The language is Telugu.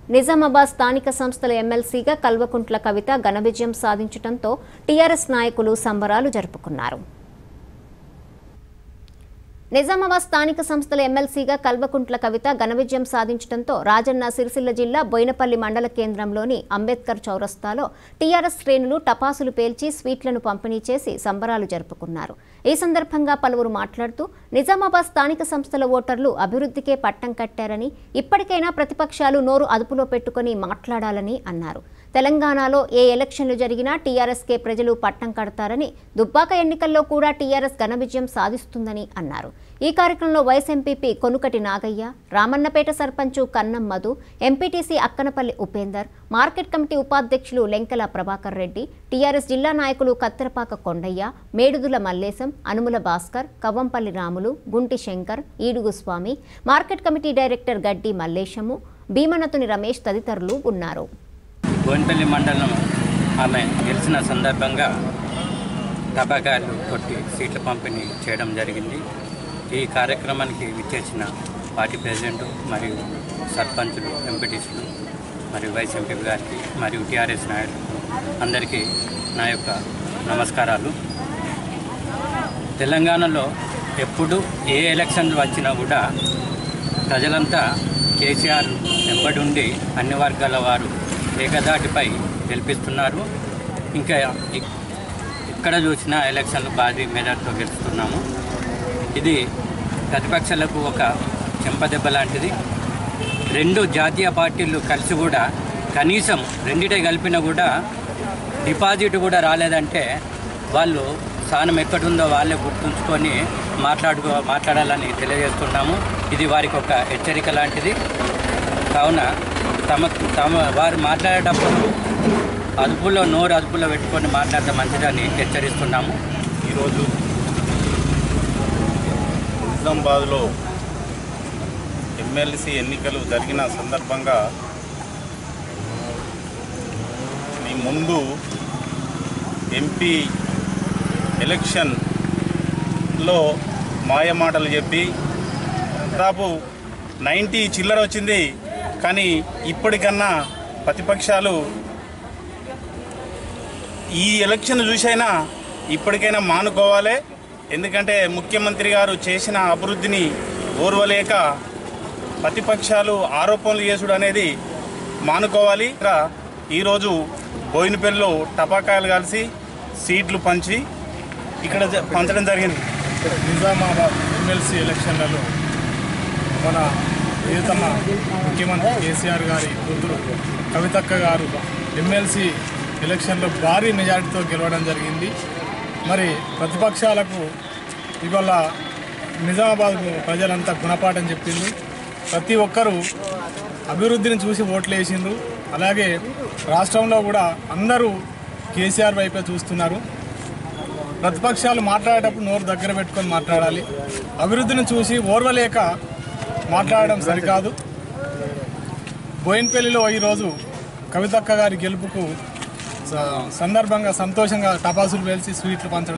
నిజామాబాద్ స్థానిక సంస్థల ఎమ్మెల్సీగా కల్వకుంట్ల కవిత ఘన విజయం సాధించడంతో టీఆర్ఎస్ నాయకులు సంబరాలు జరుపుకున్నారు నిజామాబాద్ స్థానిక సంస్థల ఎమ్మెల్సీగా కల్వకుంట్ల కవిత ఘన విజయం సాధించడంతో రాజన్న సిరిసిల్ల జిల్లా బోయినపల్లి మండల కేంద్రంలోని అంబేద్కర్ చౌరస్తాలో టీఆర్ఎస్ శ్రేణులు టపాసులు పేల్చి స్వీట్లను పంపిణీ చేసి సంబరాలు జరుపుకున్నారు ఈ సందర్భంగా పలువురు మాట్లాడుతూ నిజామాబాద్ స్థానిక సంస్థల ఓటర్లు అభివృద్ధికే పట్టం కట్టారని ఇప్పటికైనా ప్రతిపక్షాలు నోరు అదుపులో పెట్టుకుని మాట్లాడాలని అన్నారు తెలంగాణలో ఏ ఎలక్షన్లు జరిగినా టీఆర్ఎస్కే ప్రజలు పట్టం కడతారని దుబ్బాక ఎన్నికల్లో కూడా టీఆర్ఎస్ ఘన విజయం సాధిస్తుందని అన్నారు ఈ కార్యక్రమంలో vice MPP Konukati Nagaiah Ramannapet sarpanch Kannam Madhu MPTC Akkanapalli Upender market committee ఉపాధ్యక్షులు లెంకల ప్రభాకర్ రెడ్డి టీఆర్ఎస్ జిల్లా నాయకులు Katterapaka Kondaiah Medudula Mallesham Anumula Bhaskar Kavvampalli Ramulu Gunti Shankar Edugu Swamy market committee director Gaddi Mallesham భీమనతుని Ramesh తదితరులు ఉన్నారు బోన్పల్లి మండలం ఆమె గెలిచిన సందర్భంగా టబాకాయలు కొట్టి సీట్ల పంపిణీ చేయడం జరిగింది ఈ కార్యక్రమానికి విచ్చేసిన పార్టీ ప్రెసిడెంట్ మరియు సర్పంచులు ఎంపీటీసీలు మరియు వైస్ ఎంపీ గారికి మరియు టీఆర్ఎస్ నాయకులు అందరికీ నా యొక్క నమస్కారాలు తెలంగాణలో ఎప్పుడు ఏ ఎలక్షన్లు వచ్చినా కూడా ప్రజలంతా కేసీఆర్ వెంబడి ఉండి అన్ని వర్గాల వారు ఏకదాటిపై గెలిపిస్తున్నారు ఇంకా ఇక్- ఇక్కడ చూసిన ఎలక్షన్లు భారీ మెజార్టీతో గెలుస్తున్నాము ఇది ప్రతిపక్షాలకు ఒక చెంపదెబ్బ లాంటిది రెండు జాతీయ పార్టీలు కలిసి కూడా కనీసం రెండిటే కలిపినా కూడా డిపాజిట్ కూడా రాలేదంటే వాళ్ళు స్థానం ఎక్కడుందో వాళ్ళే గుర్తుంచుకొని మాట్లాడుకో మాట్లాడాలని తెలియజేస్తున్నాము ఇది వారికి ఒక హెచ్చరిక లాంటిది కావున తమ తమ వారు మాట్లాడేటప్పుడు అదుపులో నోరు అదుపులో పెట్టుకొని మాట్లాడితే మంచిదని హెచ్చరిస్తున్నాము ఈరోజు నిజామాబాద్లో ఎమ్మెల్సీ ఎన్నికలు జరిగిన సందర్భంగా మీ ముందు ఎంపీ ఎలక్షన్లో మాయమాటలు చెప్పి దాదాపు నైంటీ చిల్లర వచ్చింది కానీ ఇప్పటికన్నా ప్రతిపక్షాలు ఈ ఎలక్షన్ చూసైనా ఇప్పటికైనా మానుకోవాలి ఎందుకంటే ముఖ్యమంత్రి గారు చేసిన అభివృద్ధిని ఓర్వలేక ప్రతిపక్షాలు ఆరోపణలు చేసుడు అనేది మానుకోవాలి ఇక్కడ ఈరోజు బోయినపల్లిలో టపాకాయలు కలిసి సీట్లు పంచి ఇక్కడ జ- పంచడం జరిగింది నిజామాబాద్ ఎమ్మెల్సీ ఎలక్షన్లలో మన ప్రియతమ ముఖ్యమంత్రి కేసీఆర్ గారి కూతురు కవితక్క గారు ఎమ్మెల్సీ ఎలక్షన్లో భారీ మెజారిటీతో గెలవడం జరిగింది మరి ప్రతిపక్షాలకు ఇవాళ నిజామాబాద్ ప్రజలంతా గుణపాఠం చెప్పింది ప్రతి ఒక్కరూ అభివృద్ధిని చూసి ఓట్లు వేసిండ్రు అలాగే రాష్ట్రంలో కూడా అందరూ కేసీఆర్ వైపే చూస్తున్నారు ప్రతిపక్షాలు మాట్లాడేటప్పుడు నోరు దగ్గర పెట్టుకొని మాట్లాడాలి అభివృద్ధిని చూసి ఓర్వలేక మాట్లాడడం సరికాదు బోయిన్పల్లిలో ఈరోజు కవితక్క గారి గెలుపుకు స- సందర్భంగా సంతోషంగా టపాసులు పేల్చి స్వీట్లు పంచడం